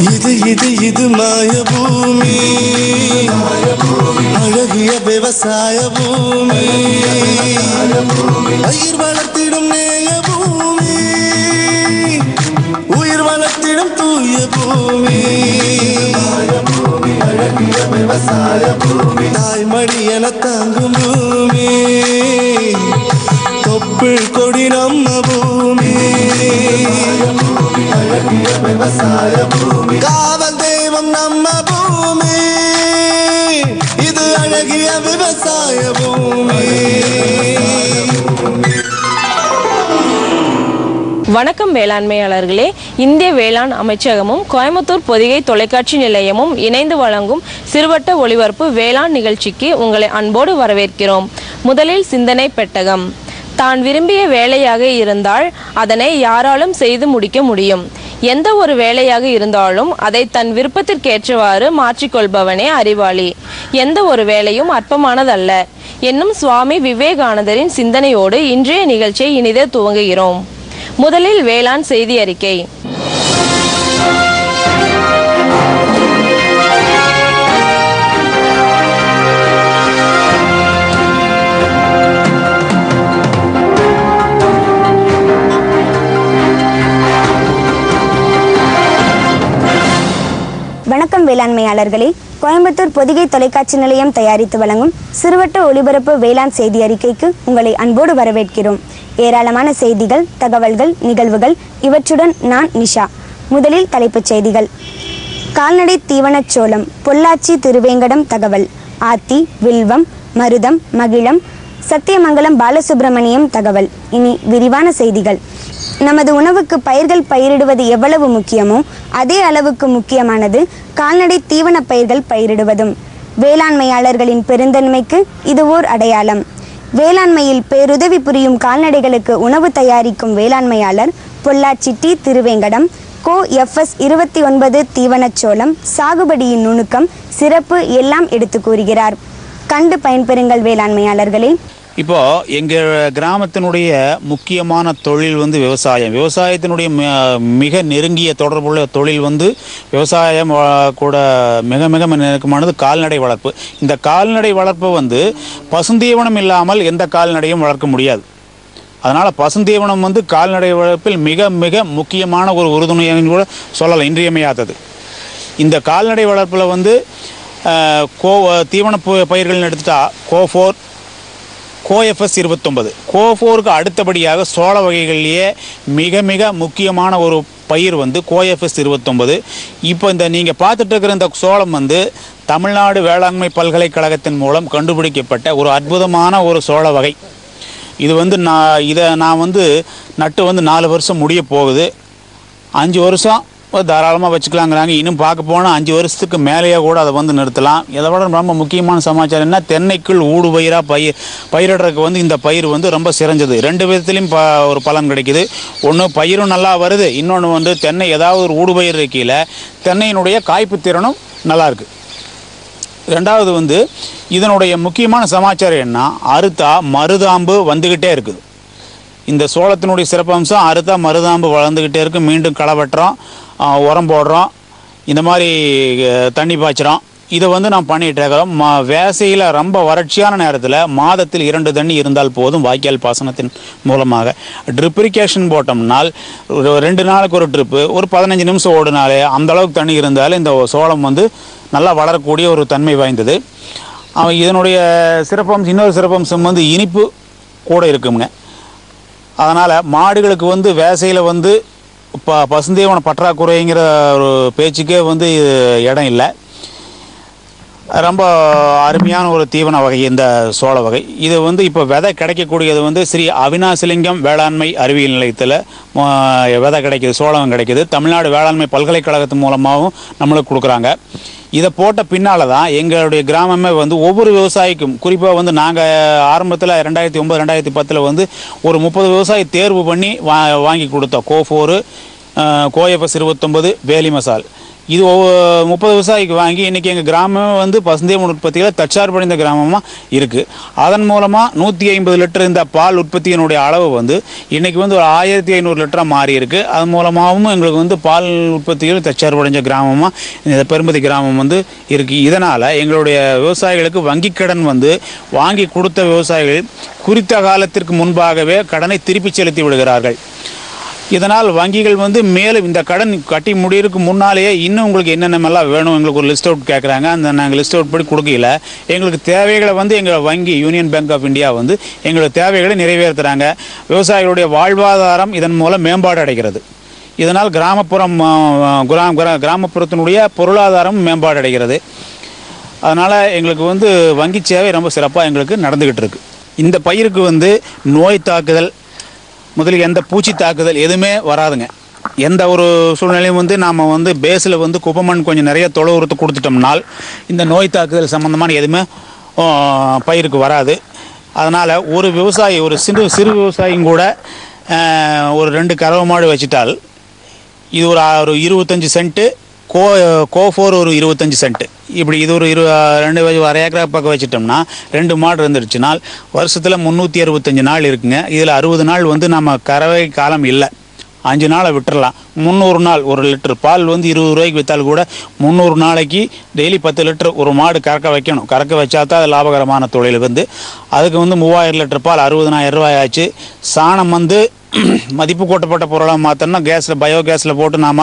இது இது இது மாய பூமி அழகிய விவசாய பூமி பயிர் வளர்த்திடும் நேய பூமி உயிர் வளர்த்திடும் தூய பூமி அழகிய விவசாய பூமி தாய்மடி என தாங்கும் பூமி தொப்புள் கொடி நம்ம பூமி அழகிய விவசாய பூமி காவல் தெய்வம் நம்ம பூமி இது அழகிய விவசாய பூமி வணக்கம் வேளாண்மையாளர்களே இந்திய வேளாண் அமைச்சகமும் கோயம்புத்தூர் பொதிகை தொலைக்காட்சி நிலையமும் இணைந்து வழங்கும் சிறுவட்ட ஒளிபரப்பு வேளாண் நிகழ்ச்சிக்கு உங்களை அன்போடு வரவேற்கிறோம் முதலில் சிந்தனை பெட்டகம் தான் விரும்பிய வேலையாக இருந்தால் அதனை யாராலும் செய்து முடிக்க முடியும் எந்த ஒரு வேலையாக இருந்தாலும் அதை தன் விருப்பத்திற்கேற்றவாறு மாற்றிக்கொள்பவனே அறிவாளி எந்த ஒரு வேலையும் அற்பமானதல்ல என்னும் சுவாமி விவேகானந்தரின் சிந்தனையோடு இன்றைய நிகழ்ச்சியை இனிதே துவங்குகிறோம் முதலில் வேளாண் செய்தி அறிக்கை வணக்கம் வேளாண்மையாளர்களே கோயம்புத்தூர் பொதிகை தொலைக்காட்சி நிலையம் தயாரித்து வழங்கும் சிறுவட்ட ஒளிபரப்பு வேளாண் செய்தி அறிக்கைக்கு உங்களை அன்போடு வரவேற்கிறோம் ஏராளமான செய்திகள் தகவல்கள் நிகழ்வுகள் இவற்றுடன் நான் நிஷா முதலில் தலைப்புச் செய்திகள் கால்நடை தீவனச் சோளம் பொள்ளாச்சி திருவேங்கடம் தகவல் ஆத்தி வில்வம் மருதம் மகிழம் சத்தியமங்கலம் பாலசுப்பிரமணியம் தகவல் இனி விரிவான செய்திகள் நமது உணவுக்கு பயிர்கள் பயிரிடுவது எவ்வளவு முக்கியமோ அதே அளவுக்கு முக்கியமானது கால்நடை தீவன பயிர்கள் பயிரிடுவதும் வேளாண்மையாளர்களின் பெருந்தன்மைக்கு இது ஓர் அடையாளம் வேளாண்மையில் பேருதவி புரியும் கால்நடைகளுக்கு உணவு தயாரிக்கும் வேளாண்மையாளர் Pollachi T Thiruvengadam CO FS இருபத்தி ஒன்பது தீவனச்சோளம் சாகுபடியின் நுணுக்கம் சிறப்பு எல்லாம் எடுத்து கூறுகிறார் கண்டு பயன்பெறுங்கள் வேளாண்மையாளர்களே இப்போ எங்கள் கிராமத்தினுடைய முக்கியமான தொழில் வந்து விவசாயம் விவசாயத்தினுடைய மி- மிக நெருங்கிய தொடர்புள்ள தொழில் வந்து விவசாயம் ஆ, கூட மிக மிக நெருக்கமானது கால்நடை வளர்ப்பு இந்த கால்நடை வளர்ப்பு வந்து பசுந்தீவனம் இல்லாமல் எந்த கால்நடையும் வளர்க்க முடியாது அதனால் பசுந்தீவனம் வந்து கால்நடை வளர்ப்பில் மிக மிக முக்கியமான ஒரு உறுதுணையாக கூட சொல்லலாம் இன்றியமையாதது இந்த கால்நடை வளர்ப்பில் வந்து அஹ், கோ தீவன பு- பயிர்கள்னு எடுத்துட்டா கோஃபோர் கோஎஃப்எஸ் இருபத்தொன்பது கோஃபோருக்கு அடுத்தபடியாக சோள வகைகள்லேயே மிக மிக முக்கியமான ஒரு பயிர் வந்து கோஎஃப்எஸ் இருபத்தொன்பது இப்போ இந்த நீங்கள் பார்த்துட்டு இருக்கிற இந்த சோளம் வந்து தமிழ்நாடு வேளாண்மை பல்கலைக்கழகத்தின் மூலம் கண்டுபிடிக்கப்பட்ட ஒரு அற்புதமான ஒரு சோள வகை இது வந்து நான் இதை நான் வந்து நட்டு வந்து நாலு வருஷம் முடிய போகுது அஞ்சு வருஷம் தாராளமாக வச்சுக்கலாங்கிறாங்க இன்னும் பார்க்க போனால் அஞ்சு வருஷத்துக்கு மேலேயே கூட அதை வந்து நிறுத்தலாம் இதை விட ரொம்ப முக்கியமான சமாச்சாரம் என்ன தென்னைக்குள் ஊடு பயிராக பயிர் பயிரிடுறதுக்கு வந்து இந்த பயிர் வந்து ரொம்ப சிறந்தது ரெண்டு விதத்துலையும் ப ஒரு பலன் கிடைக்குது ஒன்று பயிரும் நல்லா வருது இன்னொன்று வந்து தென்னை ஏதாவது ஒரு ஊடு பயிர் இருக்கையில் தென்னையினுடைய காய்ப்பு திறனும் நல்லா இருக்கு ரெண்டாவது வந்து இதனுடைய முக்கியமான சமாச்சாரம் என்ன அறுத்தா மருதாம்பு வந்துக்கிட்டே இருக்குது இந்த சோளத்தினுடைய சிறப்பம்சம் அறுத்தா மருதாம்பு வளர்ந்துக்கிட்டே இருக்கு மீண்டும் களை வெட்டுறோம் ஆ, உரம் போடுறோம் இந்த மாதிரி அஹ், தண்ணி பாய்ச்சுறோம் இதை வந்து நான் பண்ணிட்டு இருக்கிறோம் மா வேசையில் ரொம்ப வறட்சியான நேரத்தில் மாதத்தில் இரண்டு தண்ணி இருந்தால் போதும் வாய்க்கால் பாசனத்தின் மூலமாக ட்ரிப் இரிகேஷன் போட்டோம்னால் ஒரு ரெண்டு நாளுக்கு ஒரு ட்ரிப்பு ஒரு பதினஞ்சு நிமிஷம் ஓடினாலே அந்த அளவுக்கு தண்ணி இருந்தாலே இந்த சோளம் வந்து நல்லா வளரக்கூடிய ஒரு தன்மை வாய்ந்தது அவன் இதனுடைய சிறப்பம்சம் இன்னொரு சிறப்பம்சம் வந்து இனிப்பு கூட இருக்குங்க அதனால் மாடுகளுக்கு வந்து வேசையில் வந்து ப பசுந்தீவன பற்றாக்குறைங்கிற ஒரு பேச்சுக்கே வந்து இடம் இல்லை ரொம்ப அருமையான ஒரு தீவன வகை இந்த சோள வகை இது வந்து இப்போ விதை கிடைக்கக்கூடியது வந்து ஸ்ரீ அவினாசிலிங்கம் வேளாண்மை அறிவியல் நிலையத்தில் விதை கிடைக்குது சோளம் கிடைக்குது தமிழ்நாடு வேளாண்மை பல்கலைக்கழகத்து மூலமாகவும் நம்மளுக்கு கொடுக்குறாங்க இதை போட்ட பின்னால் தான் எங்களுடைய கிராமமே வந்து ஒவ்வொரு விவசாயிக்கும் குறிப்பாக வந்து நாங்கள் ஆரம்பத்தில் ரெண்டாயிரத்தி ஒம்பது ரெண்டாயிரத்தி பத்தில் வந்து ஒரு முப்பது விவசாயி தேர்வு பண்ணி வா வாங்கி கொடுத்தோம் கோஃபோரு கோயப்பஸ் இருபத்தொம்பது வேலி மசால் இது ஒவ்வொ- முப்பது விவசாயிக்கு வாங்கி இன்றைக்கி எங்கள் கிராமம் வந்து பசுந்தீவன உற்பத்தியில் தற்சார்படைந்த கிராமமாக இருக்குது அதன் மூலமாக நூற்றி ஐம்பது லிட்டர் இந்த பால் உற்பத்தியினுடைய அளவு வந்து இன்றைக்கி வந்து ஒரு ஆயிரத்தி ஐநூறு லிட்டராக மாறி இருக்கு அது மூலமாகவும் எங்களுக்கு வந்து பால் உற்பத்தியில் தற்சார்படைஞ்ச கிராமமாக இந்த பெரும்பதி கிராமம் வந்து இருக்குது இதனால் எங்களுடைய விவசாயிகளுக்கு வங்கி கடன் வந்து வாங்கி கொடுத்த விவசாயிகள் குறித்த காலத்திற்கு முன்பாகவே கடனை திருப்பி செலுத்தி விடுகிறார்கள் இதனால் வங்கிகள் வந்து மேலும் இந்த கடன் கட்டி முடியறதுக்கு முன்னாலேயே இன்னும் உங்களுக்கு என்னென்னமெல்லாம் வேணும் எங்களுக்கு ஒரு லிஸ்ட் அவுட் கேட்குறாங்க அந்த நாங்கள் லிஸ்ட் அவுட் படி கொடுக்கல எங்களுக்கு தேவைகளை வந்து எங்கள் வங்கி யூனியன் பேங்க் ஆஃப் இந்தியா வந்து எங்களுக்கு தேவைகளை நிறைவேற்றுறாங்க விவசாயிகளுடைய வாழ்வாதாரம் இதன் மூலம் மேம்பாடு அடைகிறது இதனால் கிராமப்புறம் ஆ, கிரா கிரா- கிராமப்புறத்தினுடைய பொருளாதாரம் மேம்பாடு அடைகிறது அதனால் எங்களுக்கு வந்து வங்கி சேவை ரொம்ப சிறப்பாக எங்களுக்கு நடந்துக்கிட்டு இருக்கு இந்த பயிருக்கு வந்து நோய் தாக்குதல் முதலில் எந்த பூச்சி தாக்குதல் எதுவுமே வராதுங்க எந்த ஒரு சூழ்நிலையும் வந்து நாம் வந்து பேஸில் வந்து குப்பமண் கொஞ்சம் நிறைய தொலை உரத்து கொடுத்துட்டோம்னால் இந்த நோய் தாக்குதல் சம்மந்தமான எதுவுமே ஆ, பயிருக்கு வராது அதனால் ஒரு விவசாயி ஒரு சிறு சிறு விவசாயியும் கூட ஆ, ஒரு ரெண்டு கறவை மாடு வச்சிட்டால் இது ஒரு ஆ- ஒரு இருபத்தஞ்சி சென்ட்டு கோ கோஃபோர் ஒரு இருபத்தஞ்சி சென்ட்டு இப்படி இது ஒரு இரு ரெண்டு வ- அரை ஏக்கரா பக்கம் வச்சிட்டோம்னா ரெண்டு மாடு இருந்துருச்சுனால் வருஷத்தில் முந்நூற்றி அறுபத்தஞ்சு நாள் இருக்குங்க இதில் அறுபது நாள் வந்து நம்ம கறவை காலம் இல்லை அஞ்சு நாளை விட்டுறலாம் முந்நூறு நாள் ஒரு லிட்டர் பால் வந்து இருபது ரூபாய்க்கு விற்றால் கூட முந்நூறு நாளைக்கு டெய்லி பத்து லிட்டர் ஒரு மாடு கறக்க வைக்கணும் கறக்க வச்சா தான் அது லாபகரமான தொழில் வந்து அதுக்கு வந்து மூவாயிரம் லிட்டர் பால் அறுபதனாயிரம் ரூபாய் ஆச்சு சாணம் வந்து மதிப்பு கூட்டப்பட்ட பொருளாக மாற்றோம்னா கேஸில் பயோ கேஸில் போட்டு நாம்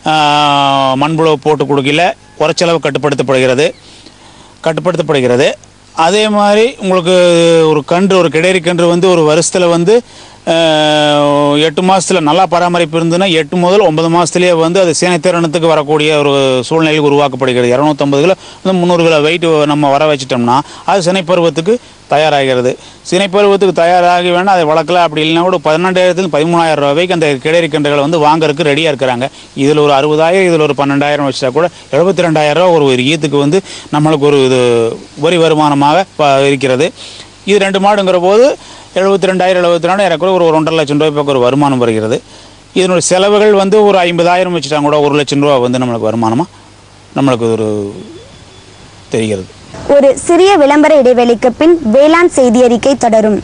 மண்புழு போட்டு கொடுக்கல குறைச்சளவு கட்டுப்படுத்தப்படுகிறது கட்டுப்படுத்தப்படுகிறது அதே மாதிரி உங்களுக்கு ஒரு கன்று ஒரு கிடேரி கன்று வந்து ஒரு வருஷத்தில் வந்து ஆஹ், எட்டு மாதத்தில் நல்லா பராமரிப்பு இருந்ததுன்னா எட்டு முதல் ஒன்பது மாதத்துலேயே வந்து அது சேனைத்திறனத்துக்கு வரக்கூடிய ஒரு சூழ்நிலைக்கு உருவாக்கப்படுகிறது இரநூத்தம்பது கிலோ வந்து முந்நூறு கிலோ வெயிட் நம்ம வர வச்சிட்டோம்னா அது சினைப்பருவத்துக்கு தயாராகிறது சினைப்பருவத்துக்கு தயாராகி வேணால் அதை வளர்க்கல அப்படி இல்லைன்னா கூட பதினெண்டாயிரத்துக்கு பதிமூணாயிரம் ரூபாய்க்கு அந்த கிடேரி கன்றுகளை வந்து வாங்குறதுக்கு ரெடியாக இருக்கிறாங்க இதில் ஒரு அறுபதாயிரம் இதில் ஒரு பன்னெண்டாயிரம் வச்சா கூட எழுபத்தி ரெண்டாயிரம் ரூபா ஒரு ஒரு ஈத்துக்கு வந்து நம்மளுக்கு ஒரு இது வரி வருமானமாக ப- இருக்கிறது இது ரெண்டு மாடுங்கிற போது எழுபத்தி ரெண்டாயிரம் எழுபத்தி ரெண்டு ஏறக்குறைய ஒரு ஒன்றரை லட்சம் ரூபாய் பக்கம் ஒரு வருமானம் வருகிறது இதனுடைய செலவுகள் வந்து ஒரு ஐம்பதாயிரம் வச்சுட்டாங்க கூட ஒரு லட்சம் ரூபா வந்து நம்மளுக்கு வருமானமாக நம்மளுக்கு ஒரு தெரிகிறது ஒரு சிறிய விளம்பர இடைவெளிக்கு பின் வேளாண் செய்தி அறிக்கை தொடரும்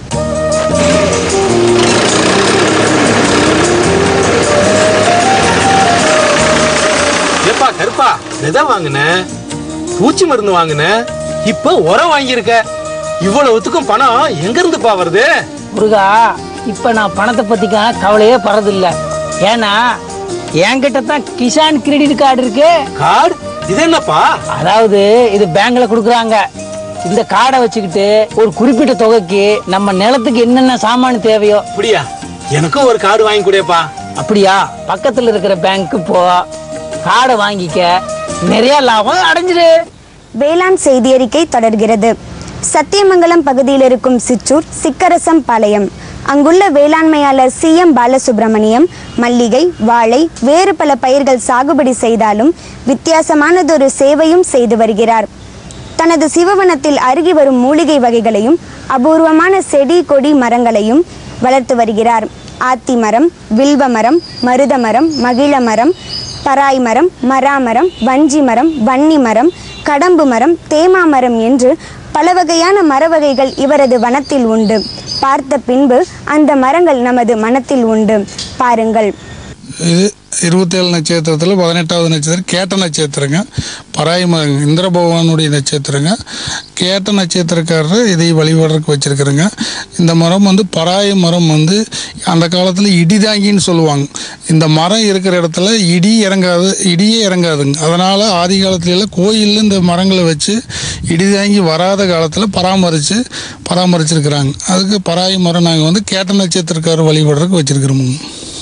ஏப்பா கருப்பா விதை வாங்கின பூச்சி மருந்து வாங்கின இப்ப உரம் வாங்கியிருக்க இவ்வளவுத்துக்கும் பணம் எங்க இருந்துப்பா வருது முருகா இப்ப நான் பணத்தை பத்திக்க கவலையே படுறதில்ல ஏன்னா என்கிட்ட தான் கிசான் கிரெடிட் கார்டு இருக்கு கார்டு இது என்னப்பா அதாவது இது பேங்க்ல கொடுக்குறாங்க இந்த கார்டை வச்சுக்கிட்டு ஒரு குறிப்பிட்ட தொகைக்கு நம்ம நிலத்துக்கு என்னென்ன சாமான் தேவையோ அப்படியா எனக்கும் ஒரு கார்டு வாங்கி கொடுப்பா அப்படியா பக்கத்துல இருக்கிற பேங்க்கு போ கார்டை வாங்கிக்க நிறைய லாபம் அடைஞ்சிரு வேளாண் செய்தி அறிக்கை தொடர்கிறது சத்தியமங்கலம் பகுதியில் இருக்கும் சிற்றூர் சிக்கரசம் பாளையம் அங்குள்ள வேளாண்மையாளர் சி எம் பாலசுப்ரமணியம் மல்லிகை வாழை வேறு பல பயிர்கள் சாகுபடி செய்தாலும் வித்தியாசமானதொரு சேவையும் செய்து வருகிறார் தனது சிவவனத்தில் அருகி வரும் மூலிகை வகைகளையும் அபூர்வமான செடி கொடி மரங்களையும் வளர்த்து வருகிறார் ஆத்தி மரம் வில்வ மரம் மருத மரம் மகிழ மரம் பராய் மரம் மராமரம் வஞ்சி மரம் வன்னி மரம் கடம்பு மரம் தேமா மரம் என்று பல வகையான மர வகைகள் இவரது வனத்தில் உண்டு பார்த்த பின்பு அந்த மரங்கள் நமது மனத்தில் உண்டு பாருங்கள் இது இருபத்தேழு நட்சத்திரத்தில் பதினெட்டாவது நட்சத்திரம் கேட்ட நட்சத்திரங்க பராய் ம- இந்திர பகவானுடைய நட்சத்திரங்க கேட்ட நட்சத்திரக்காரர் இதை வழிபடுறதுக்கு வச்சிருக்கிறேங்க இந்த மரம் வந்து பராய மரம் வந்து அந்த காலத்தில் இடிதாங்கின்னு சொல்லுவாங்க இந்த மரம் இருக்கிற இடத்துல இடி இறங்காது இடியே இறங்காதுங்க அதனால் ஆதி காலத்துலலாம் கோயிலில் இந்த மரங்களை வச்சு இடிதாங்கி வராத காலத்தில் பராமரித்து பராமரிச்சிருக்கிறாங்க அதுக்கு பராய மரம் நாங்கள் வந்து கேட்ட நட்சத்திரக்காரர் வழிபடுறதுக்கு வச்சிருக்கிறோமுங்க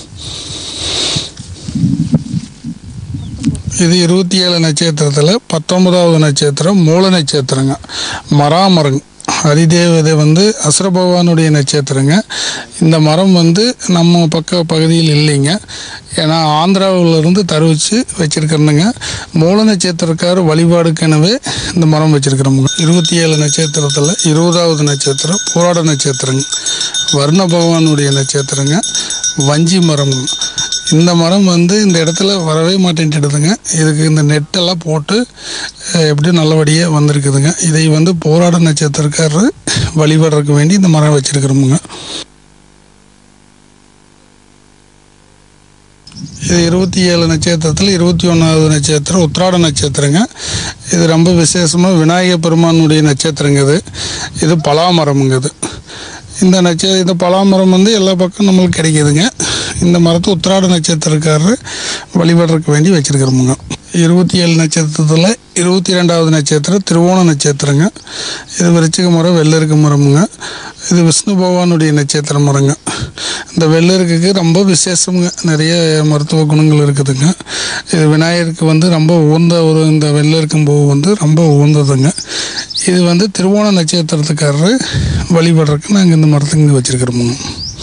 இது இருபத்தி ஏழு நட்சத்திரத்தில் பத்தொன்பதாவது நட்சத்திரம் மூல நட்சத்திரங்க மராமரம் அதிதேவதை வந்து அசுர பகவானுடைய நட்சத்திரங்க இந்த மரம் வந்து நம்ம பக்க பகுதியில் இல்லைங்க ஏன்னா ஆந்திராவிலிருந்து தருவிச்சு வச்சிருக்கிறனுங்க மூல நட்சத்திரக்கார வழிபாடுக்கெனவே இந்த மரம் வச்சிருக்கிறோமுங்க இருபத்தி ஏழு நட்சத்திரத்தில் இருபதாவது நட்சத்திரம் போராட நட்சத்திரங்க வர்ண பகவானுடைய நட்சத்திரங்க வஞ்சி மரம் இந்த மரம் வந்து இந்த இடத்துல வரவே மாட்டேன்ட்டுடுதுங்க இதுக்கு இந்த நெட்டெல்லாம் போட்டு அஹ், எப்படியும் நல்லபடியாக வந்திருக்குதுங்க இதை வந்து போராட நட்சத்திரக்காரர் வழிபடுறதுக்கு வேண்டி இந்த மரம் வச்சிருக்கிறோமுங்க இது இருபத்தி ஏழு நட்சத்திரத்தில் இருபத்தி ஒன்றாவது நட்சத்திரம் உத்திராட நட்சத்திரங்க இது ரொம்ப விசேஷமாக விநாயகர் பெருமானுடைய நட்சத்திரங்க இது இது பலாமரமுங்க இது இந்த நட்ச இந்த பலாமரம் வந்து எல்லா பக்கம் நம்மளுக்கு கிடைக்குதுங்க இந்த மரத்தை உத்திராட நட்சத்திரக்காரர் வழிபடுறதுக்கு வேண்டி வச்சிருக்கிறோமுங்க இருபத்தி ஏழு நட்சத்திரத்தில் இருபத்தி ரெண்டாவது நட்சத்திரம் திருவோண நட்சத்திரங்க இது விருச்சிக மரம் வெள்ளருக்கு மரமுங்க இது விஷ்ணு பகவானுடைய நட்சத்திர மரங்க இந்த வெள்ளருக்குக்கு ரொம்ப விசேஷமுங்க நிறைய மருத்துவ குணங்கள் இருக்குதுங்க இது விநாயகருக்கு வந்து ரொம்ப உகந்த ஒரு இந்த வெள்ளருக்கும் பூ வந்து ரொம்ப உகந்ததுங்க இது வந்து திருவோண நட்சத்திரத்துக்காரர் வழிபடுறதுக்கு நாங்கள் இந்த மரத்துக்கு வச்சுருக்கிறோமுங்க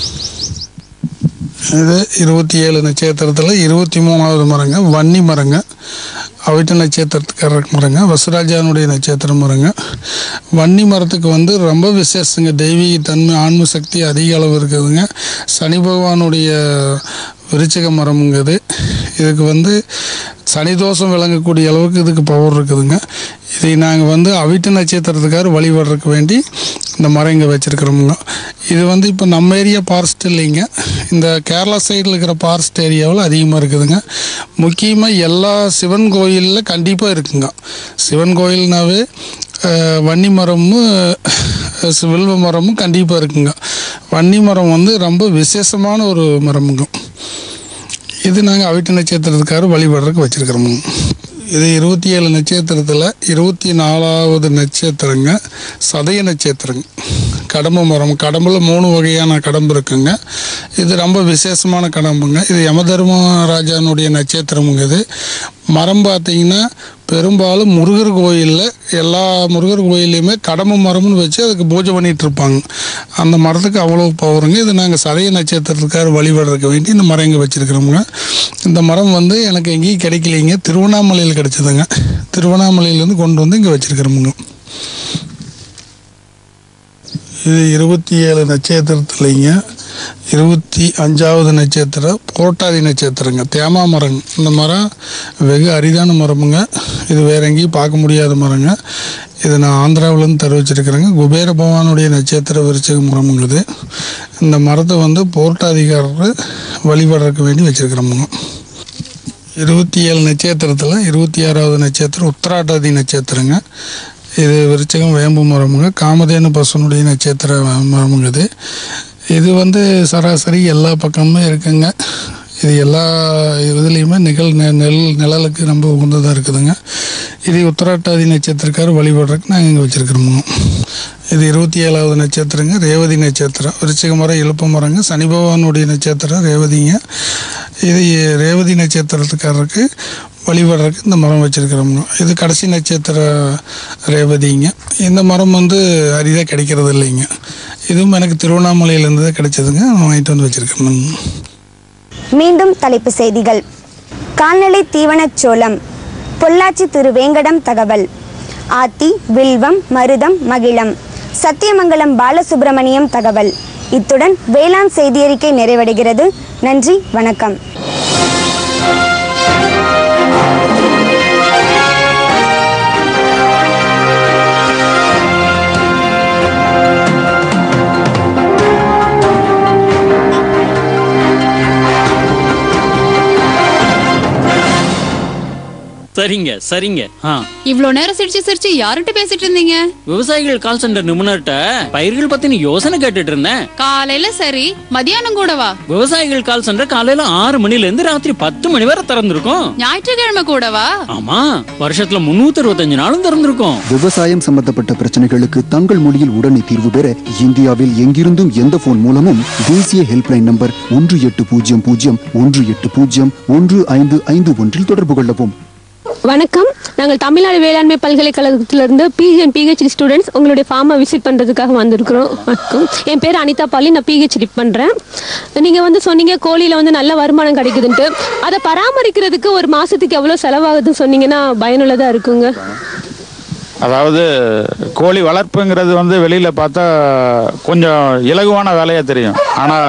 இது இருபத்தி ஏழு நட்சத்திரத்தில் இருபத்தி மூணாவது மரங்க வன்னி மரங்க அவிட்ட நட்சத்திரத்துக்காரருக்கு மரங்க வசுராஜானுடைய நட்சத்திரம் மரங்க வன்னி மரத்துக்கு வந்து ரொம்ப விசேஷங்க தெய்வீக தன்மை ஆன்ம சக்தி அதிக அளவு இருக்குதுங்க சனி பகவானுடைய விருச்சிக மரம்ங்க இது இதுக்கு வந்து சனி தோஷம் விளங்கக்கூடிய அளவுக்கு இதுக்கு பவர் இருக்குதுங்க இதை நாங்கள் வந்து அவிட்ட நட்சத்திரத்துக்கார் வழிபடுறதுக்கு வேண்டி இந்த மரம் இங்கே வச்சுருக்குறோமுங்க இது வந்து இப்போ நம்ம ஏரியா ஃபாரஸ்ட் இல்லைங்க இந்த கேரளா சைடில் இருக்கிற ஃபாரஸ்ட் ஏரியாவில் அதிகமாக இருக்குதுங்க முக்கியமாக எல்லா சிவன் கோயிலில் கண்டிப்பாக இருக்குங்க சிவன் கோயில்னாவே அஹ், வன்னி மரமும் அஹ், வில்வ மரமும் கண்டிப்பாக இருக்குங்க வன்னி மரம் வந்து ரொம்ப விசேஷமான ஒரு மரமுங்க இது நாங்கள் அவிட்ட நட்சத்திரத்துக்கார வழிபடுறதுக்கு வச்சுருக்கிறோமுங்க இது இருபத்தி ஏழு நட்சத்திரத்தில் இருபத்தி நாலாவது நட்சத்திரங்க சதய நட்சத்திரங்க கடம்பு மரம் கடம்புல மூணு வகையான கடம்பு இருக்குங்க இது ரொம்ப விசேஷமான கடம்புங்க இது யமதர்மராஜானுடைய நட்சத்திரமுங்க இது மரம் பார்த்தீங்கன்னா பெரும்பாலும் முருகர் கோயிலில் எல்லா முருகர் கோயில்லையுமே கடம்பு மரம்னு வச்சு அதுக்கு பூஜை பண்ணிட்டு இருப்பாங்க அந்த மரத்துக்கு அவ்வளோ பவருங்க இது நாங்கள் சதய நட்சத்திரத்துக்காக வழிபடுறதுக்கு வேண்டி இந்த மரம் இங்கே வச்சுருக்கிறோமுங்க இந்த மரம் வந்து எனக்கு எங்கேயும் கிடைக்கலைங்க திருவண்ணாமலையில் கிடைச்சதுங்க திருவண்ணாமலையிலேருந்து கொண்டு வந்து இங்கே வச்சுருக்கிறோமுங்க இது இருபத்தி ஏழு நட்சத்திரத்துலைங்க இருபத்தி அஞ்சாவது நட்சத்திரம் புரட்டாதி நட்சத்திரங்க தேமா மரங்க இந்த மரம் வெகு அரிதான மரமுங்க இது வேற எங்கேயும் பார்க்க முடியாத மரங்க இது நான் ஆந்திராவிலேருந்து தெரிவிச்சிருக்கிறேங்க குபேர பகவானுடைய நட்சத்திர விருச்சக மரமுங்க இது இந்த மரத்தை வந்து போர்ட்டாதிகாரர் வழிபடுறதுக்கு வேண்டி வச்சுருக்கிறோமுங்க இருபத்தி ஏழு நட்சத்திரத்தில் இருபத்தி ஆறாவது நட்சத்திரம் உத்திராட்டாதி நட்சத்திரங்க இது விருச்சகம் வேம்பு மரமுங்க காமதேனு பசுனுடைய நட்சத்திர மரமுங்க இது இது வந்து சராசரி எல்லா பக்கமுமே இருக்குங்க இது எல்லா இதுலேயுமே நிகழ் நெ- நெல் நிழலுக்கு ரொம்ப உகந்ததாக இருக்குதுங்க இது உத்திராட்டாதி நட்சத்திரக்கார வழிபடுறதுக்கு நாங்கள் இங்கே வச்சுருக்கிறோமுங்க இது இருபத்தி ஏழாவது நட்சத்திரங்க ரேவதி நட்சத்திரம் விருச்சிக மரம் இழுப்பு மரங்க சனி பகவானுடைய நட்சத்திரம் ரேவதிங்க இது ரேவதி நட்சத்திரத்துக்காரருக்கு வழிபடுறதுக்கு இந்த மரம் வச்சுருக்கிறோமுங்க இது கடைசி நட்சத்திர ரேவதிங்க இந்த மரம் வந்து அரிதாக கிடைக்கிறது இல்லைங்க இதுவும் எனக்கு திருவண்ணாமலையிலேருந்து தான் கிடைச்சதுங்க நான் வாங்கிட்டு வந்து வச்சுருக்கேன் மீண்டும் தலைப்பு செய்திகள் கால்நடை தீவனச் சோளம் பொள்ளாச்சி திரு வேங்கடம் தகவல் ஆத்தி வில்வம் மருதம் மகிழம் சத்தியமங்கலம் பாலசுப்பிரமணியம் தகவல் இத்துடன் வேளாண் செய்தியறிக்கை நிறைவடைகிறது நன்றி வணக்கம் சரிங்க சரிங்க ஆ இவ்ளோ நேரம் சிரிச்சு சிரிச்சு யார்கிட்ட பேசிட்டு இருந்தீங்க விவசாயிகள் கால் சென்டர் நிபுணர்கிட்ட பயிர்கள் பத்தின யோசனை கேட்டுட்டு இருந்தேன் காலையில சரி மதியானம் கூடவா விவசாயிகள் கால் சென்டர் காலையில ஆறு மணில இருந்து ராத்திரி பத்து மணி வரை திறந்திருக்கும் ஞாயிற்றுக்கிழமை கூடவா ஆமா வருஷத்துல முன்னூத்தி இருபத்தஞ்சு நாளும் திறந்திருக்கும் விவசாயம் சம்பந்தப்பட்ட பிரச்சனைகளுக்கு தங்கள் மொழியில் உடனே தீர்வு பெற இந்தியாவில் எங்கிருந்தும் எந்த போன் மூலமும் தேசிய ஹெல்ப்லைன் நம்பர் ஒன்று எட்டு பூஜ்ஜியம் பூஜ்ஜியம் ஒன்று எட்டு பூஜ்ஜியம் ஒன்று ஐந்து ஐந்து ஒன்றில் தொடர்பு கொள்ளவும் வணக்கம் நாங்கள் தமிழ்நாடு வேளாண்மை பல்கலைக்கழகத்திலிருந்து பிஜி அண்ட் பிஹெச்டி ஸ்டூடெண்ட்ஸ் உங்களுடைய ஃபார்மை விசிட் பண்ணுறதுக்காக வந்திருக்கிறோம் வணக்கம் என் பேர் அனிதா பாலி நான் பிஹெச்டி பண்ணுறேன் நீங்கள் வந்து சொன்னீங்க கோழியில் வந்து நல்ல வருமானம் கிடைக்குதுன்ட்டு அதை பராமரிக்கிறதுக்கு ஒரு மாதத்துக்கு எவ்வளோ செலவாகுதுன்னு சொன்னீங்கன்னா பயனுள்ளதாக இருக்குங்க அதாவது கோழி வளர்ப்புங்கிறது வந்து வெளியில் பார்த்தா கொஞ்சம் இலகுவான வேலையாக தெரியும் ஆனால்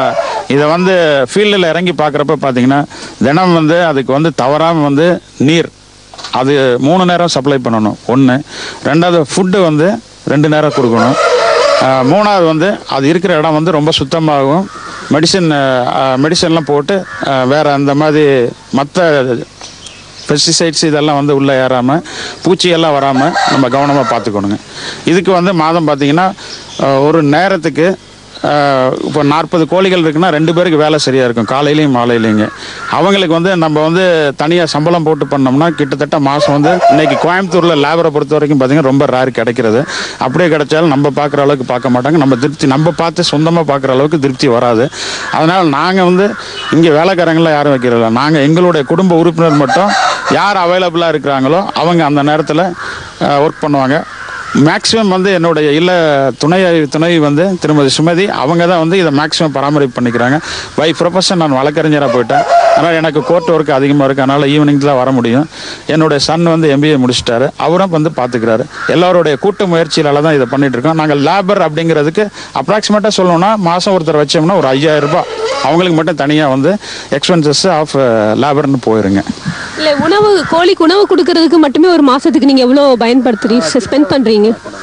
இதை வந்து ஃபீல்டில் இறங்கி பார்க்குறப்ப பார்த்தீங்கன்னா தினம் வந்து அதுக்கு வந்து தவறாமல் வந்து நீர் அது மூணு நேரம் சப்ளை பண்ணணும் ஒன்று ரெண்டாவது ஃபுட்டு வந்து ரெண்டு நேரம் கொடுக்கணும் ஆஹ் மூணாவது வந்து அது இருக்கிற இடம் வந்து ரொம்ப சுத்தமாகவும் மெடிசன் மெடிசன்லாம் போட்டு ஆஹ் வேற அந்த மாதிரி மற்ற பெஸ்டிசைட்ஸ் இதெல்லாம் வந்து உள்ளே ஏறாமல் பூச்சியெல்லாம் வராமல் நம்ம கவனமாக பார்த்துக்கணுங்க இதுக்கு வந்து மாதம் பார்த்தீங்கன்னா ஆஹ் ஒரு நேரத்துக்கு ஆஹ் இப்போ நாற்பது கோழிகள் இருக்குன்னா ரெண்டு பேருக்கு வேலை சரியாக இருக்கும் காலையிலையும் மாலையிலையுங்க அவங்களுக்கு வந்து நம்ம வந்து தனியாக சம்பளம் போட்டு பண்ணோம்னா கிட்டத்தட்ட மாதம் வந்து இன்னைக்கு கோயம்புத்தூரில் லேபரை பொறுத்த வரைக்கும் பார்த்தீங்கன்னா ரொம்ப ரேர் கிடைக்கிறது அப்படியே கிடைச்சாலும் நம்ம பார்க்குற அளவுக்கு பார்க்க மாட்டாங்க நம்ம திருப்தி நம்ம பார்த்து சொந்தமாக பார்க்குற அளவுக்கு திருப்தி வராது அதனால் நாங்கள் வந்து இங்கே வேலைக்காரங்களாம் யாரும் வைக்கிறதில்ல நாங்கள் எங்களுடைய குடும்ப உறுப்பினர் மட்டும் யார் அவைலபிளாக இருக்கிறாங்களோ அவங்க அந்த நேரத்தில் ஒர்க் பண்ணுவாங்க மேக்ஸிமம் வந்து என்னுடைய இல்ல துணை துணை வந்து திருமதி சுமதி அவங்க தான் வந்து இதை மேக்ஸிமம் பராமரிப்பு பண்ணிக்கிறாங்க பை ப்ரொஃபஷன் நான் வழக்கறிஞராக போயிட்டேன் அதனால் எனக்கு கோர்ட் ஒர்க் அதிகமாக இருக்குது அதனால் ஈவினிங் தான் வர முடியும் என்னுடைய சன் வந்து எம்பிஏ முடிச்சிட்டாரு அவரும் வந்து பார்த்துக்கிறாரு எல்லாருடைய கூட்டு முயற்சியால தான் இதை பண்ணிட்டு இருக்கோம் நாங்கள் லேபர் அப்படிங்கிறதுக்கு அப்ராக்சிமேட்டாக சொல்லணும்னா மாதம் ஒருத்தர் வச்சோம்னா ஒரு ஐயாயிரம் ரூபாய் அவங்களுக்கு மட்டும் தனியாக வந்து எக்ஸ்பென்சஸ் ஆஃப் லேபர்னு போயிருங்க இல்லை உணவு கோழிக்கு உணவு கொடுக்கறதுக்கு மட்டுமே ஒரு மாசத்துக்கு நீங்க எவ்வளோ பயன்படுத்துறீங்க ஸ்பெண்ட் பண்றீங்க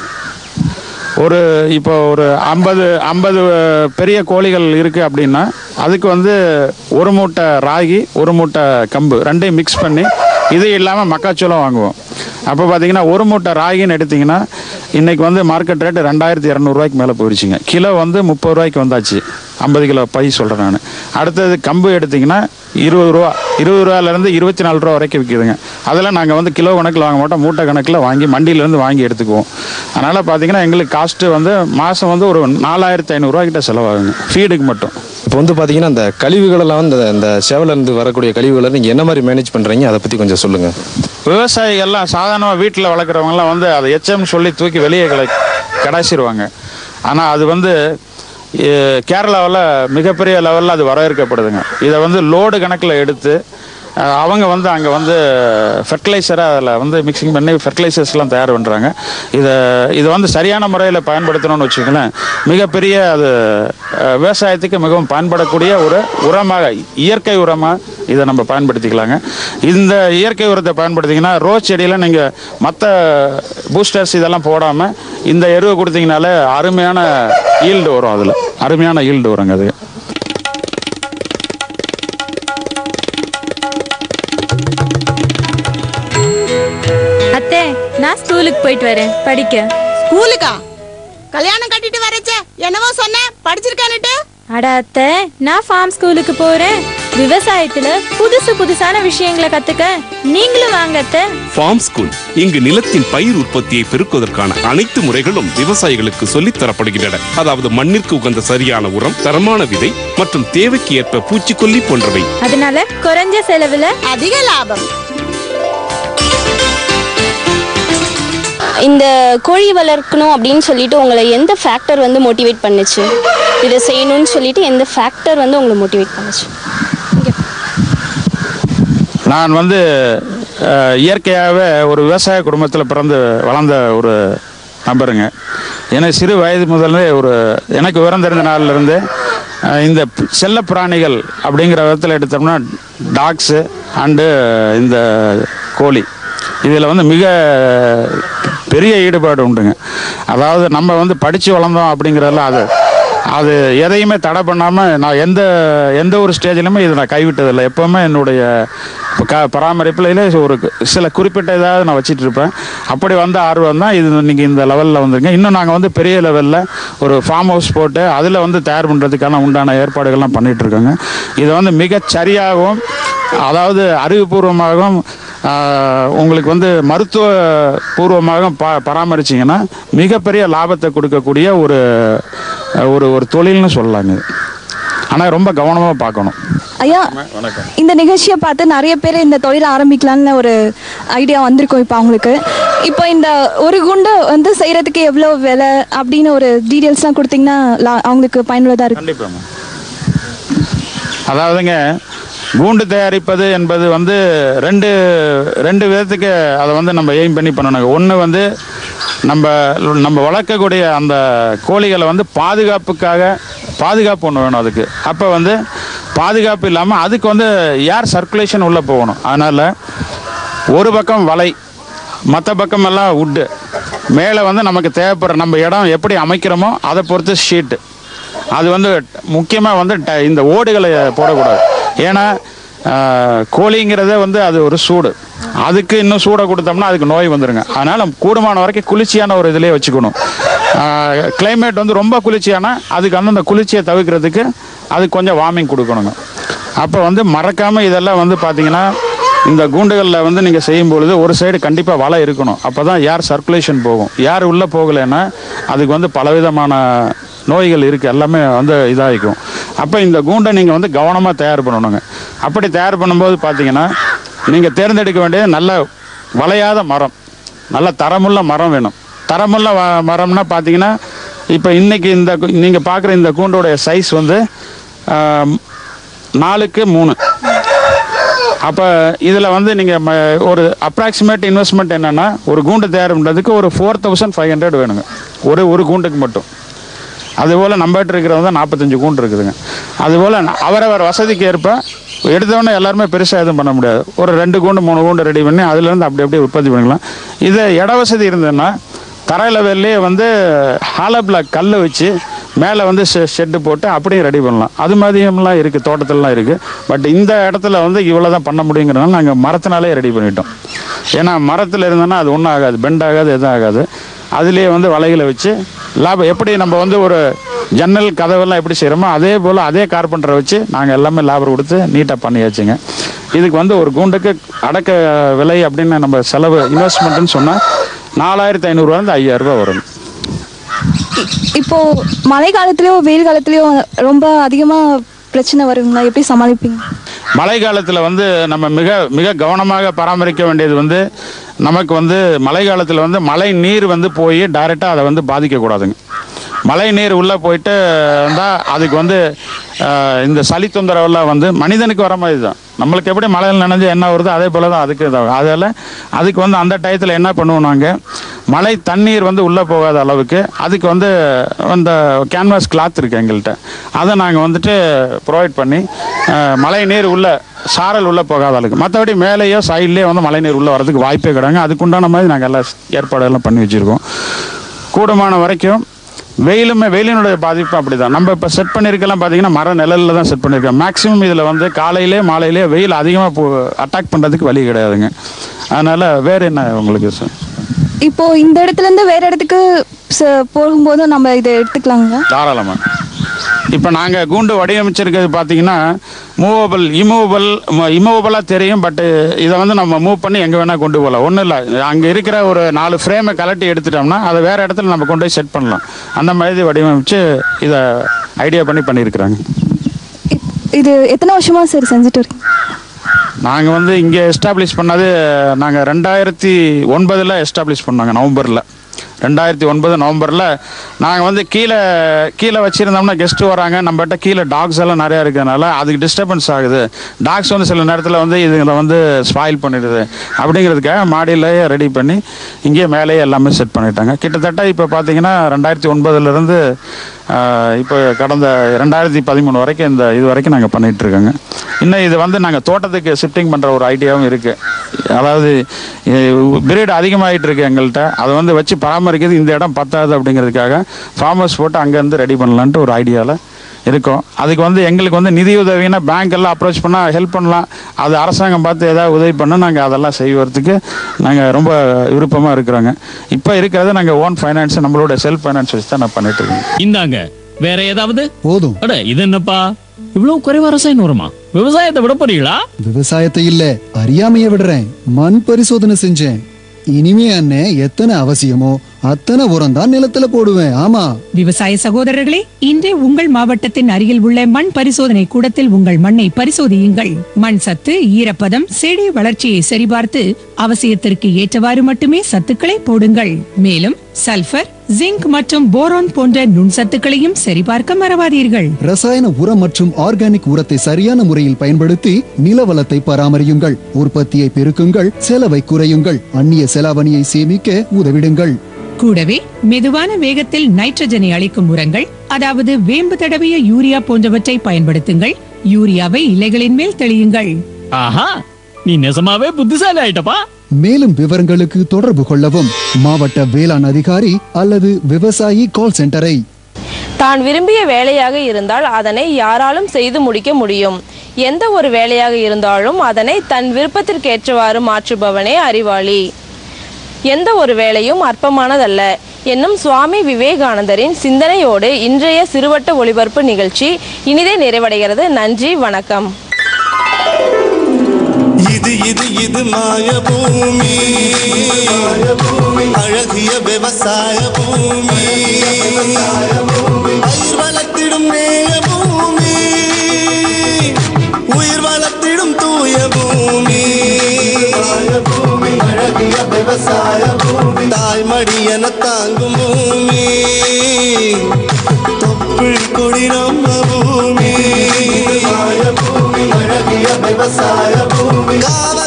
ஒரு இப்போ ஒரு ஐம்பது ஐம்பது பெரிய கோழிகள் இருக்குது அப்படின்னா அதுக்கு வந்து ஒரு மூட்டை ராகி ஒரு மூட்டை கம்பு ரெண்டையும் மிக்ஸ் பண்ணி இது இல்லாமல் மக்காச்சோளம் வாங்குவோம் அப்போ பார்த்தீங்கன்னா ஒரு மூட்டை ராகின்னு எடுத்தீங்கன்னா இன்னைக்கு வந்து மார்க்கெட் ரேட்டு ரெண்டாயிரத்தி இரநூறுவாய்க்கு மேலே போயிடுச்சுங்க கிலோ வந்து முப்பது ரூபாய்க்கு வந்தாச்சு ஐம்பது கிலோ பை சொல்கிறேன் நான் அடுத்தது கம்பு எடுத்தீங்கன்னா இருபது ரூபா இருபது ரூபாலேருந்து இருபத்தி நாலு ரூபா வரைக்கும் விற்கிதுங்க அதெல்லாம் நாங்கள் வந்து கிலோ கணக்கில் வாங்க மாட்டோம் மூட்டை கணக்கில் வாங்கி மண்டியிலேருந்து வாங்கி எடுத்துக்குவோம் அதனால் பார்த்தீங்கன்னா எங்களுக்கு காஸ்ட்டு வந்து மாதம் வந்து ஒரு நாலாயிரத்தி ஐநூறுரூவா கிட்ட செலவாகுங்க ஃபீடுக்கு மட்டும் இப்போ வந்து பார்த்தீங்கன்னா அந்த கழிவுகளெல்லாம் இந்த இந்த சேவலேருந்து வரக்கூடிய கழிவுகளை நீங்கள் என்ன மாதிரி மேனேஜ் பண்ணுறீங்க அதை பற்றி கொஞ்சம் சொல்லுங்கள் விவசாயிகள்லாம் சாதாரணமாக வீட்டில் வளர்க்குறவங்கலாம் வந்து அதை எச்எம் சொல்லி தூக்கி வெளியே கிளை கடாசிடுவாங்க ஆனால் அது வந்து கேரளாவில் மிகப்பெரிய லெவலில் அது வரவேற்கப்படுதுங்க இதை வந்து லோடு கணக்கில் எடுத்து அஹ், அவங்க வந்து அங்கே வந்து ஃபெர்டிலைசராக அதில் வந்து மிக்சிங் பண்ணி ஃபெர்டிலைசர்ஸ்லாம் தயார் பண்ணுறாங்க இதை இதை வந்து சரியான முறையில் பயன்படுத்தணும்னு வச்சுக்கோங்களேன் மிகப்பெரிய அது அஹ், விவசாயத்துக்கு மிகவும் பயன்படக்கூடிய ஒரு உரமாக இயற்கை உரமாக இதை நம்ம பயன்படுத்திக்கலாங்க இந்த இயற்கை உரத்தை பயன்படுத்திங்கன்னா ரோஸ் செடியில் நீங்கள் மற்ற பூஸ்டர்ஸ் இதெல்லாம் போடாமல் இந்த எருவை கொடுத்தீங்கனாலே அருமையான ஈல்டு வரும் அதில் அருமையான ஈல்டு வருங்க அது அத்தை நான் ஸ்கூலுக்கு போயிட்டு வரேன் படிக்க ஸ்கூலுக்கா கல்யாணம் கட்டிட்டு வரச்சே என்னவோ சொன்னேன் படிச்சிருக்கானுட்டு அட அத்தை நான் ஃபார்ம் ஸ்கூலுக்கு போறேன் விவசாயத்துல புதுசு புதுசான விஷயங்களை கத்துக்க நீங்களும் வாங்க அத்தை ஃபார்ம் ஸ்கூல் இங்கு நிலத்தின் பயிர் உற்பத்தியை பெருக்குவதற்கான அனைத்து முறைகளும் விவசாயிகளுக்கு சொல்லித் தரப்படுகின்றன அதாவது மண்ணிற்கு உகந்த சரியான உரம் தரமான விதை மற்றும் தேவைக்கு ஏற்ப பூச்சிக்கொல்லி போன்றவை அதனால குறைஞ்ச செலவுல அதிக லாபம் இந்த கோழி வளர்க்கணும் அப்படின்னு சொல்லிட்டு உங்களை எந்த ஃபேக்டர் வந்து மோட்டிவேட் பண்ணுச்சு இதை செய்யணும்னு சொல்லிட்டு எந்த ஃபேக்டர் வந்து உங்களை மோட்டிவேட் பண்ணுச்சு நான் வந்து அஹ், இயற்கையாகவே ஒரு விவசாய குடும்பத்தில் பிறந்து வளர்ந்த ஒரு நபருங்க எனக்கு சிறு வயது முதல்ல ஒரு எனக்கு விவரம் தெரிந்த நாள்லேருந்து இந்த ப- செல்லப் பிராணிகள் அப்படிங்கிற விதத்தில் எடுத்தோம்னா டாக்ஸு அண்டு இந்த கோழி இதில் வந்து மிக பெரிய ஈடுபாடு உண்டுங்க அதாவது நம்ம வந்து படித்து வளர்ந்தோம் அப்படிங்கிறதெல்லாம் அது அது எதையுமே தடை பண்ணாமல் நான் எந்த எந்த ஒரு ஸ்டேஜ்லையுமே இதை நான் கைவிட்டதில்லை எப்போவுமே என்னுடைய க பராமரிப்பில் ஒரு சில குறிப்பிட்ட ஏதாவது நான் வச்சிட்டு இருப்பேன் அப்படி வந்த ஆர்வம் தான் இது இன்னைக்கு இந்த லெவலில் வந்துருங்க இன்னும் நாங்கள் வந்து பெரிய லெவலில் ஒரு ஃபார்ம் ஹவுஸ் போட்டு அதில் வந்து தயார் பண்ணுறதுக்கான உண்டான ஏற்பாடுகள்லாம் பண்ணிட்டு இருக்கோங்க இதை வந்து மிகச் சரியாகவும் அதாவது அறிவுபூர்வமாகவும் ஆஹ், உங்களுக்கு வந்து மருத்துவ பூர்வமாக ப பராமரிச்சிங்கன்னா மிகப்பெரிய லாபத்தை கொடுக்கக்கூடிய ஒரு ஒரு ஒரு தொழில்னு சொல்லலாங்க இது. ஆனால் ரொம்ப கவனமாக பார்க்கணும் ஐயா வணக்கம் இந்த நிகழ்ச்சியை பார்த்து நிறைய பேர் இந்த தொழிலை ஆரம்பிக்கலாம்னு ஒரு ஐடியா வந்திருக்கும் இப்போ அவங்களுக்கு இப்போ இந்த ஒரு குண்டு வந்து செய்யறதுக்கு எவ்வளோ விலை அப்படின்னு ஒரு டீட்டெயில்ஸ்லாம் கொடுத்தீங்கன்னா லா- அவங்களுக்கு பயனுள்ளதாக இருக்கும் கண்டிப்பாக அதாவதுங்க கூண்டு தயாரிப்பது என்பது வந்து ரெண்டு ரெண்டு விதத்துக்கு அதை வந்து நம்ம எய்ம் பண்ணி பண்ணணுங்க ஒன்று வந்து நம்ம நம்ம வளர்க்கக்கூடிய அந்த கோழிகளை வந்து பாதுகாப்புக்காக பாதுகாப்பு ஒன்று வேணும் அதுக்கு அப்போ வந்து பாதுகாப்பு இல்லாமல் அதுக்கு வந்து ஏர் சர்க்குலேஷன் உள்ளே போகணும் அதனால் ஒரு பக்கம் வலை மற்ற பக்கம் எல்லாம் வுட்டு மேலே வந்து நமக்கு தேவைப்படுற நம்ம இடம் எப்படி அமைக்கிறோமோ அதை பொறுத்து ஷீட்டு அது வந்து முக்கியமாக வந்து ட- இந்த ஓடுகளை போடக்கூடாது ஏன்னா ஆஹ், கோழிங்கிறதே வந்து அது ஒரு சூடு அதுக்கு இன்னும் சூடை கொடுத்தோம்னா அதுக்கு நோய் வந்துருங்க அதனால் கூடுமான வரைக்கும் குளிர்ச்சியான ஒரு இதிலே வச்சுக்கணும் கிளைமேட் வந்து ரொம்ப குளிர்ச்சியானா அதுக்கு வந்து அந்த குளிர்ச்சியை தவிர்க்கிறதுக்கு அதுக்கு கொஞ்சம் வார்மிங் கொடுக்கணுங்க அப்போ வந்து மறக்காமல் இதெல்லாம் வந்து பார்த்தீங்கன்னா இந்த கூண்டுகளில் வந்து நீங்கள் செய்யும் பொழுது ஒரு சைடு கண்டிப்பாக வலை இருக்கணும் அப்போ தான் ஏர் சர்க்குலேஷன் போகும் ஏர் உள்ளே போகலைன்னா அதுக்கு வந்து பலவிதமான நோய்கள் இருக்குது எல்லாமே வந்து இதாகிக்கும் அப்போ இந்த கூண்டை நீங்கள் வந்து கவனமாக தயார் பண்ணணுங்க அப்படி தயார் பண்ணும்போது பார்த்தீங்கன்னா நீங்கள் தேர்ந்தெடுக்க வேண்டியது நல்ல வளையாத மரம் நல்ல தரமுள்ள மரம் வேணும் தரமுள்ள வ- மரம்னா பார்த்தீங்கன்னா இப்போ இன்னைக்கு இந்த நீங்கள் பார்க்குற இந்த கூண்டோடைய சைஸ் வந்து ஆம், நாலுக்கு மூணு அப்போ இதில் வந்து நீங்கள் ஒரு அப்ராக்சிமேட் இன்வெஸ்ட்மெண்ட் என்னென்னா ஒரு கூண்டு தயார் பண்ணுறதுக்கு ஒரு ஃபோர் தௌசண்ட் ஃபைவ் ஹண்ட்ரட் வேணுங்க ஒரு ஒரு கூண்டுக்கு மட்டும் அதுபோல் நம்மகிட்ட இருக்கிறது வந்து நாற்பத்தஞ்சு கூண்டு இருக்குதுங்க அதுபோல் அவரவர் வசதிக்கு ஏற்ப எடுத்தவொடனே எல்லாருமே பெருசாக எதுவும் பண்ண முடியாது ஒரு ரெண்டு கூண்டு மூணு கூண்டு ரெடி பண்ணி அதுலேருந்து அப்படி அப்படியே உற்பத்தி பண்ணிக்கலாம் இது இட வசதி இருந்ததுன்னா தரை லெவல்லே வந்து ஹாலோ பிளாக் கல் வச்சு மேலே வந்து ஷெட்டு போட்டு அப்படியே ரெடி பண்ணலாம் அது மாதிரியெல்லாம் இருக்குது தோட்டத்திலலாம் இருக்குது பட் இந்த இடத்துல வந்து இவ்வளோ தான் பண்ண முடியுங்கிறனால நாங்கள் மரத்தினாலே ரெடி பண்ணிட்டோம் ஏன்னா மரத்தில் இருந்தோன்னா அது ஒன்றும் ஆகாது பெண்ட் ஆகாது எதுவும் ஆகாது அதுலேயே வந்து வலைகளை வச்சு லாபம் எப்படி நம்ம வந்து ஒரு ஜன்னல் கதவெல்லாம் எப்படி செய்கிறோமோ அதே போல் அதே கார்பெண்டரை வச்சு நாங்கள் எல்லாமே லேபர் கொடுத்து நீட்டாக பண்ணியாச்சுங்க இதுக்கு வந்து ஒரு கூண்டுக்கு அடக்க விலை அப்படின்னு நம்ம செலவு இன்வெஸ்ட்மெண்ட்டுன்னு சொன்னால் நாலாயிரத்தி ஐநூறுரூவாருந்து ஐயாயிரரூபா வரும் இப்போ மழை காலத்துலயோ வெயில் காலத்துலயோ ரொம்ப அதிகமா பிரச்சனை வருங்களா எப்படி சமாளிப்பீங்க மழை காலத்தில் வந்து நம்ம மிக மிக கவனமாக பராமரிக்க வேண்டியது வந்து நமக்கு வந்து மழை காலத்தில் வந்து மழை நீர் வந்து போய் டைரெக்டாக அதை வந்து பாதிக்கக்கூடாதுங்க மழை நீர் உள்ளே போயிட்டு இருந்தால் அதுக்கு வந்து ஆஹ், இந்த சளி தொந்தரவெல்லாம் வந்து மனிதனுக்கு வர மாதிரி தான் நம்மளுக்கு எப்படி மழையில் நனைஞ்சு என்ன வருதோ அதே போல் தான் அதுக்கு இதாகும் அதில் அதுக்கு வந்து அந்த டயத்தில் என்ன பண்ணுவோம் நாங்கள் மழை தண்ணீர் வந்து உள்ளே போகாத அளவுக்கு அதுக்கு வந்து அந்த கேன்வாஸ் கிளாத் இருக்குது எங்கள்கிட்ட அதை நாங்கள் வந்துட்டு ப்ரொவைட் பண்ணி அஹ், மழை நீர் உள்ள சாரல் உள்ளே போகாத அளவுக்கு மற்றபடி மேலேயோ சைட்லேயோ வந்து மழை நீர் உள்ளே வரதுக்கு வாய்ப்பே கிடையாது அதுக்குண்டான மாதிரி நாங்கள் எல்லா ஏற்பாடெல்லாம் பண்ணி வச்சுருக்கோம் கூடுமான வரைக்கும் வெயிலுமே வெயிலினுடைய பாதிப்பு அப்படிதான் நம்ம இப்போ செட் பண்ணியிருக்கலாம் பார்த்தீங்கன்னா மர நிழலில் தான் செட் பண்ணியிருக்கோம் மேக்ஸிமம் இதில் வந்து காலையிலே மாலையிலே வெயில் அதிகமாக அட்டாக் பண்ணுறதுக்கு வழி கிடையாதுங்க அதனால் வேறு என்ன உங்களுக்கு சார் இப்போ இந்த இடத்துல இருந்து வேற இடத்துக்கு ச- போகும்போது நம்ம இதை எடுத்துக்கலாங்க தாராளமாக இப்போ நாங்கள் கூண்டு வடிவமைச்சிருக்கிறது பார்த்தீங்கன்னா மூவபிள் இமூவபிள் இமூவபிளாக தெரியும் பட்டு இதை வந்து நம்ம மூவ் பண்ணி எங்கே வேணால் கொண்டு போகலாம் ஒன்றும் இல்லை அங்கே இருக்கிற ஒரு நாலு ஃப்ரேமை கலட்டி எடுத்துட்டோம்னா அதை வேறு இடத்துல நம்ம கொண்டு போய் செட் பண்ணலாம் அந்த மாதிரி வடிவமைச்சு இதை ஐடியா பண்ணி பண்ணியிருக்கிறாங்க இது எத்தனை வருஷமா சார் செஞ்சுட்டு இருக்கீங்க நாங்கள் வந்து இங்கே எஸ்டாப்ளிஷ் பண்ணது நாங்கள் ரெண்டாயிரத்தி ஒன்பதில் எஸ்டாப்ளிஷ் பண்ணாங்க நவம்பரில் ரெண்டாயிரத்தி ஒன்பது நவம்பரில் நாங்கள் வந்து கீழே கீழே வச்சுருந்தோம்னா கெஸ்ட்டு வராங்க நம்மகிட்ட கீழே டாக்ஸ் எல்லாம் நிறையா இருக்கிறதுனால அதுக்கு டிஸ்டர்பன்ஸ் ஆகுது டாக்ஸ் வந்து சில நேரத்தில் வந்து இதுங்களை வந்து ஸ்பாயில் பண்ணிடுது அப்படிங்கிறதுக்காக மாடியிலேயே ரெடி பண்ணி இங்கேயே மேலேயே எல்லாமே செட் பண்ணிட்டாங்க கிட்டத்தட்ட இப்போ பார்த்தீங்கன்னா ரெண்டாயிரத்தி ஒன்பதுலேருந்து இப்போ கடந்த ரெண்டாயிரத்தி பதிமூணு வரைக்கும் இந்த இது வரைக்கும் நாங்கள் பண்ணிட்டு இருக்கோங்க இன்னும் இது வந்து நாங்கள் தோட்டத்துக்கு ஷிஃப்டிங் பண்ணுற ஒரு ஐடியாவும் இருக்குது அதாவது பிரீடு அதிகமாகிட்டு இருக்கு எங்கள்கிட்ட அதை வந்து வச்சு பராமரிக்கிறது இந்த இடம் பத்தாது அப்படிங்கிறதுக்காக ஃபார்மர்ஸ் போட்டு அங்கேருந்து ரெடி பண்ணலான்ட்டு ஒரு ஐடியாவில் இருக்கோம் அதுக்கு வந்து எங்களுக்கு வந்து நிதி உதவினா பேங்க் எல்லாம் அப்ரோச் பண்ணால் ஹெல்ப் பண்ணலாம் அது அரசாங்கம் பார்த்து ஏதாவது உதவி பண்ணால் நாங்கள் அதெல்லாம் செய்வதற்கு நாங்கள் ரொம்ப விருப்பமாக இருக்கிறோங்க இப்போ இருக்கிறத நாங்கள் ஓன் ஃபைனான்ஸ் நம்மளோட செல்ஃப் ஃபைனான்ஸ் வச்சு தான் நான் பண்ணிட்டு இருக்கேன் இந்தாங்க வேற ஏதாவது போதும் அட இது என்னப்பா இவ்வளவு குறைவா ரசாயனம் வருமா விவசாயத்தை விட போறீங்களா விவசாயத்தை இல்ல அறியாமைய விடுறேன் மண் பரிசோதனை செஞ்சேன் இனிமே அண்ணே எத்தனை அவசியமோ அத்தனை உரம் தான் நிலத்துல போடுவேன் ஆமா விவசாய சகோதரர்களே இன்றே உங்கள் மாவட்டத்தின் அருகில் உள்ள மண் பரிசோதனை கூடத்தில் உங்கள் மண்ணை பரிசோதியுங்கள் மண் சத்து ஈரப்பதம் செடி வளர்ச்சியை சரிபார்த்து அவசியத்திற்கு ஏற்றவாறு மட்டுமே சத்துக்களை போடுங்கள் மேலும் சல்பர் ஜிங்க் மற்றும் போரான் போன்ற நுண்சத்துக்களையும் சரிபார்க்க மறவாதீர்கள் ரசாயன உரம் மற்றும் ஆர்கானிக் உரத்தை சரியான முறையில் பயன்படுத்தி நில வளத்தை பராமரியுங்கள் உற்பத்தியை பெருக்குங்கள் செலவை குறையுங்கள் அந்நிய செலாவணியை சேமிக்க உதவிடுங்கள் கூடவே மெதுவான வேகத்தில் நைட்ரஜனை அளிக்கும் உரங்கள் அதாவது வேம்பு தடவிய யூரியா போன்றவற்றை பயன்படுத்துங்கள் யூரியாவை இலைகளின் மேல் தெளியுங்கள் ஆஹா நீ நெசமாவே புத்திசாலி ஆயிட்டப்பா மேலும் விவரங்களுக்கு தொடர்பு கொள்ளவும் மாவட்ட வேளாண் அதிகாரி அல்லது விவசாயி கால் சென்டரை தான் விரும்பிய வேலையாக இருந்தால் அதனை யாராலும் செய்து முடிக்க முடியும் எந்த ஒரு வேலையாக இருந்தாலும் அதனை தன் விருப்பத்திற்கேற்றவாறு மாற்றுபவனே அறிவாளி எந்த ஒரு வேலையும் அற்பமானதல்ல என்னும் சுவாமி விவேகானந்தரின் சிந்தனையோடு இன்றைய சிறுவட்ட ஒளிபரப்பு நிகழ்ச்சி இனிதே நிறைவடைகிறது நன்றி வணக்கம் இது இது இது மாய பூமி அழகிய விவசாய பூமி பயிர் வளர்த்திடும் நேய பூமி உயிர் வளர்த்திடும் தூய பூமி அழகிய விவசாய பூமி தாய்மடி என தாங்கும் பூமி தொப்புள் கொடி நம்ம பூமி பூமி அழகிய விவசாய பூமி காவல்